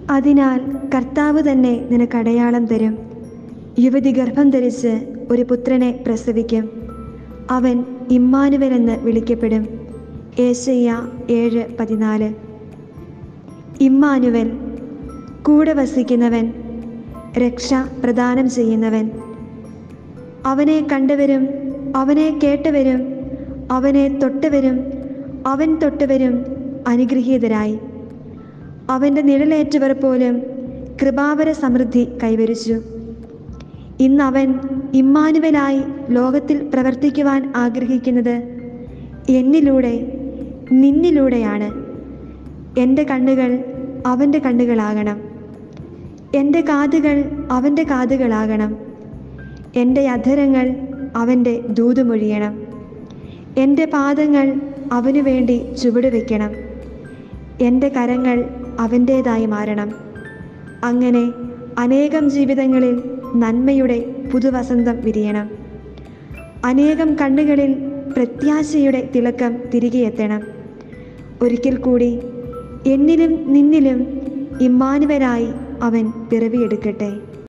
അതിനാൽ കർത്താവ് തന്നെ നിനക്ക് അടയാളം തരും യുവതി ഗർഭം ധരിച്ച് ഒരു പുത്രനെ പ്രസവിക്കും അവൻ ഇമ്മാനുവൽ എന്ന് വിളിക്കപ്പെടും ഏശയ്യ ഏഴ് പതിനാല് ഇമ്മാനുവൽ കൂടെ വസിക്കുന്നവൻ രക്ഷ പ്രദാനം ചെയ്യുന്നവൻ അവനെ കണ്ടവരും അവനെ കേട്ടവരും അവനെ തൊട്ടവരും അവൻ തൊട്ടവരും അനുഗ്രഹീതരായി അവൻ്റെ നിഴലേറ്റവർ പോലും കൃപാവര സമൃദ്ധി കൈവരിച്ചു ഇന്ന് അവൻ ഇമ്മാനുവലായി ലോകത്തിൽ പ്രവർത്തിക്കുവാൻ ആഗ്രഹിക്കുന്നത് എന്നിലൂടെ നിന്നിലൂടെയാണ് എൻ്റെ കണ്ണുകൾ അവൻ്റെ കണ്ണുകളാകണം എൻ്റെ കാതുകൾ അവൻ്റെ കാതുകളാകണം എൻ്റെ അധരങ്ങൾ അവൻ്റെ ദൂതുമൊഴിയണം എൻ്റെ പാദങ്ങൾ അവനു വേണ്ടി ചുവട് വയ്ക്കണം എൻ്റെ കരങ്ങൾ അവൻ്റേതായി മാറണം അങ്ങനെ അനേകം ജീവിതങ്ങളിൽ നന്മയുടെ പുതുവസന്തം വിരിയണം അനേകം കണ്ണുകളിൽ പ്രത്യാശയുടെ തിളക്കം തിരികെ എത്തണം ഒരിക്കൽ കൂടി എന്നിലും നിന്നിലും ഇമ്മാനുവരായി അവൻ പിറവിയെടുക്കട്ടെ